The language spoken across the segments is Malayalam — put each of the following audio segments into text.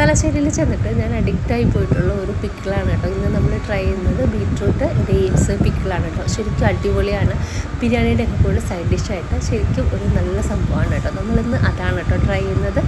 തലശ്ശേരിയിൽ ചെന്നിട്ട് ഞാൻ അഡിക്റ്റായി പോയിട്ടുള്ള ഒരു പിക്കിളാണ് കേട്ടോ ഇന്ന് നമ്മൾ ട്രൈ ചെയ്യുന്നത് ബീട്രൂട്ട് ഡേറ്റ്സ് പിക്കിളാണ് കേട്ടോ ശരിക്കും അടിപൊളിയാണ് ബിരിയാണിയുടെ ഒക്കെ കൂടെ സൈഡ് ഡിഷായിട്ട് ശരിക്കും ഒരു നല്ല സംഭവമാണ് കേട്ടോ നമ്മളിന്ന് അതാണ് കേട്ടോ ട്രൈ ചെയ്യുന്നത്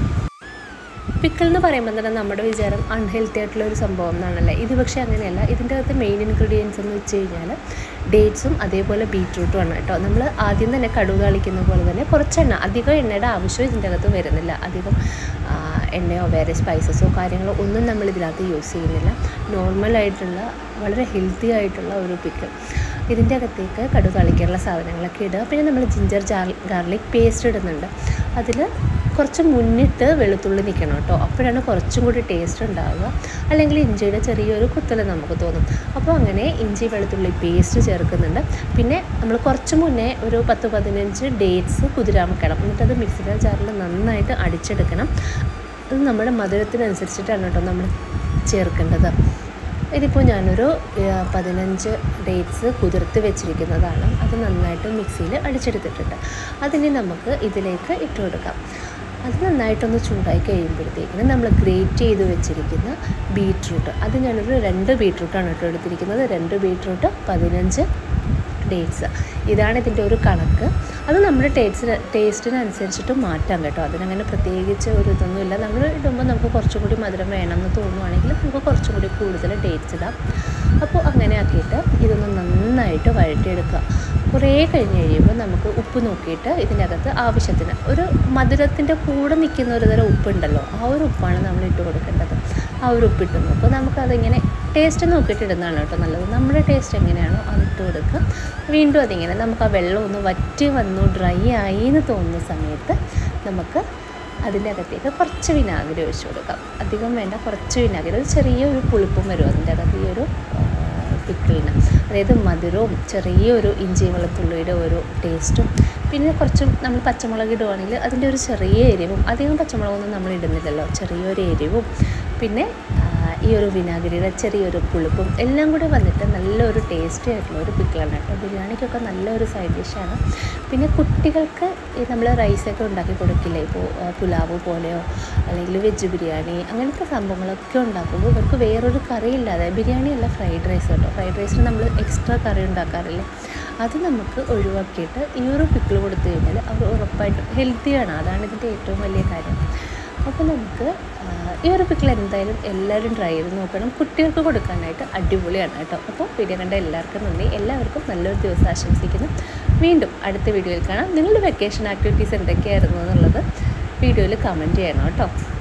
പിക്കിൾ എന്ന് പറയുമ്പോൾ തന്നെ നമ്മുടെ വിചാരം അൺഹെൽത്തി ആയിട്ടുള്ള ഒരു സംഭവം എന്നാണല്ലേ ഇത് പക്ഷേ അങ്ങനെയല്ല ഇതിൻ്റെ അകത്ത് മെയിൻ ഇൻഗ്രീഡിയൻസ് എന്ന് വെച്ച് കഴിഞ്ഞാൽ ഡേറ്റ്സും അതേപോലെ ബീട്രൂട്ടും ആണ് കേട്ടോ നമ്മൾ ആദ്യം തന്നെ കടുക് കളിക്കുന്ന പോലെ തന്നെ കുറച്ച് എണ്ണ അധികം എണ്ണയുടെ ആവശ്യം ഇതിൻ്റെ അകത്ത് വരുന്നില്ല അധികം ആ, എണ്ണയോ വേറെ സ്പൈസസോ കാര്യങ്ങളോ ഒന്നും നമ്മൾ ഇതിനകത്ത് യൂസ് ചെയ്യുന്നില്ല നോർമലായിട്ടുള്ള വളരെ ഹെൽത്തി ആയിട്ടുള്ള ഒരു പിക്കിൾ ഇതിൻ്റെ അകത്തേക്ക് കടുക് കളിക്കാനുള്ള സാധനങ്ങളൊക്കെ ഇടുക പിന്നെ നമ്മൾ ജിഞ്ചർ ഗാർലിക് പേസ്റ്റ് ഇടുന്നുണ്ട് അതിൽ കുറച്ച് മുന്നിട്ട് വെളുത്തുള്ളി നിൽക്കണം കേട്ടോ അപ്പോഴാണ് കുറച്ചും കൂടി ടേസ്റ്റ് ഉണ്ടാവുക അല്ലെങ്കിൽ ഇഞ്ചിയുടെ ചെറിയൊരു കുത്തൽ നമുക്ക് തോന്നും അപ്പോൾ അങ്ങനെ ഇഞ്ചി വെളുത്തുള്ളി പേസ്റ്റ് ചേർക്കുന്നുണ്ട് പിന്നെ നമ്മൾ കുറച്ച് മുന്നേ ഒരു പത്ത് പതിനഞ്ച് ഡേറ്റ്സ് കുതിരാൻ വെക്കണം എന്നിട്ടത് മിക്സിയുടെ ജാറിൽ നന്നായിട്ട് അടിച്ചെടുക്കണം അത് നമ്മുടെ മധുരത്തിനനുസരിച്ചിട്ടാണ് കേട്ടോ നമ്മൾ ചേർക്കേണ്ടത് ഇതിപ്പോൾ ഞാനൊരു ആ, പതിനഞ്ച് ഡേറ്റ്സ് കുതിർത്ത് വെച്ചിരിക്കുന്നതാണ് അത് നന്നായിട്ട് മിക്സിയിൽ അടിച്ചെടുത്തിട്ടുണ്ട് അതിനെ നമുക്ക് ഇതിലേക്ക് ഇട്ട് കൊടുക്കാം അത് നന്നായിട്ടൊന്ന് ചൂടായി കഴിയുമ്പോഴത്തേക്കിന് നമ്മൾ ഗ്രേറ്റ് ചെയ്ത് വെച്ചിരിക്കുന്ന ബീട്രൂട്ട് അത് ഞാനൊരു രണ്ട് ബീട്രൂട്ടാണ് കേട്ടോ എടുത്തിരിക്കുന്നത് രണ്ട് ബീട്രൂട്ട് പതിനഞ്ച് ഡേറ്റ്സ് ഇതാണ് ഇതിൻ്റെ ഒരു കണക്ക് അത് നമ്മുടെ ടേസ്റ്റിന് ടേസ്റ്റിനനുസരിച്ചിട്ട് മാറ്റാം കേട്ടോ അതിനങ്ങനെ പ്രത്യേകിച്ച് ഒരു ഇതൊന്നുമില്ല നമ്മൾ ഇടുമ്പോൾ നമുക്ക് കുറച്ചും കൂടി മധുരം വേണമെന്ന് തോന്നുവാണെങ്കിൽ നമുക്ക് കുറച്ചും കൂടി കൂടുതൽ ഡേറ്റ്സ് ഇടാം അപ്പോൾ അങ്ങനെ ആക്കിയിട്ട് ഇതൊന്ന് നന്നായിട്ട് വഴറ്റിയെടുക്കുക കുറേ കഴിഞ്ഞ് കഴിയുമ്പോൾ നമുക്ക് ഉപ്പ് നോക്കിയിട്ട് ഇതിനകത്ത് ആവശ്യത്തിന് ഒരു മധുരത്തിൻ്റെ കൂടെ നിൽക്കുന്ന ഒരു തരം ഉപ്പുണ്ടല്ലോ ആ ഒരു ഉപ്പാണ് നമ്മൾ ഇട്ട് കൊടുക്കേണ്ടത് ആ ഒരു ഉപ്പിട്ട് നോക്കുക നമുക്കതിങ്ങനെ ടേസ്റ്റ് നോക്കിയിട്ട് ഇടുന്നതാണ് കേട്ടോ നല്ലത് നമ്മുടെ ടേസ്റ്റ് എങ്ങനെയാണോ അതിട്ട് കൊടുക്കുക വീണ്ടും അതിങ്ങനെ നമുക്ക് ആ വെള്ളം ഒന്ന് വറ്റി വന്നു ഡ്രൈ ആയി എന്ന് തോന്നുന്ന സമയത്ത് നമുക്ക് അതിൻ്റെ അകത്തേക്ക് കുറച്ച് വിനാഗിരി ഒഴിച്ച് കൊടുക്കാം അധികം വേണ്ട കുറച്ച് വിനാഗിരി ഒരു ചെറിയൊരു പുളിപ്പും വരും അതിൻ്റെ അകത്ത് ഈ ഒരു പിക്കിളിന് അതായത് മധുരവും ചെറിയൊരു ഇഞ്ചി വെളുത്തുള്ളിയുടെ ഒരു ടേസ്റ്റും പിന്നെ കുറച്ചും നമ്മൾ പച്ചമുളക് ഇടുവാണെങ്കിൽ അതിൻ്റെ ഒരു ചെറിയ എരിവും അധികം പച്ചമുളകൊന്നും നമ്മൾ ഇടുന്നില്ലല്ലോ ചെറിയൊരു എരിവും പിന്നെ ആ, ഈ ഒരു വിനാഗിരിയുടെ ചെറിയൊരു പുളിപ്പും എല്ലാം കൂടി വന്നിട്ട് നല്ലൊരു ടേസ്റ്റി ആയിട്ടുള്ള ഒരു പിക്കിളാണ് കേട്ടോ ബിരിയാണിക്കൊക്കെ നല്ലൊരു സൈഡ് ഡിഷാണ് പിന്നെ കുട്ടികൾക്ക് ഈ നമ്മൾ റൈസൊക്കെ ഉണ്ടാക്കി കൊടുക്കില്ലേ ഇപ്പോൾ ആ, പുലാവ് പോലെയോ അല്ലെങ്കിൽ വെജ് ബിരിയാണി അങ്ങനത്തെ സംഭവങ്ങളൊക്കെ ഉണ്ടാക്കുമ്പോൾ ഇവർക്ക് വേറൊരു കറി ഇല്ലാതെ ബിരിയാണി അല്ല ഫ്രൈഡ് റൈസ് കേട്ടോ ഫ്രൈഡ് റൈസിന് നമ്മൾ എക്സ്ട്രാ കറി ഉണ്ടാക്കാറില്ലേ അത് നമുക്ക് ഒഴിവാക്കിയിട്ട് ഈ ഒരു പിക്കിൾ കൊടുത്തു കഴിഞ്ഞാൽ അവർ ഉറപ്പായിട്ടും ഹെൽത്തിയാണ് അതാണ് ഇതിൻ്റെ ഏറ്റവും വലിയ കാര്യം അപ്പോൾ നമുക്ക് ആ, ഈ ഒരു പിക്കിൾ എന്തായാലും എല്ലാവരും ട്രൈ ചെയ്ത് നോക്കണം കുട്ടികൾക്ക് കൊടുക്കാനായിട്ട് അടിപൊളിയാണ് കേട്ടോ അപ്പോൾ വീഡിയോ കണ്ട എല്ലാവർക്കും നന്ദി എല്ലാവർക്കും നല്ലൊരു ദിവസം ആശംസിക്കുന്നു വീണ്ടും അടുത്ത വീഡിയോയിൽ കാണാം നിങ്ങളുടെ വെക്കേഷൻ ആക്ടിവിറ്റീസ് എന്തൊക്കെയായിരുന്നു എന്നുള്ളത് വീഡിയോയിൽ കമൻറ്റ് ചെയ്യണം കേട്ടോ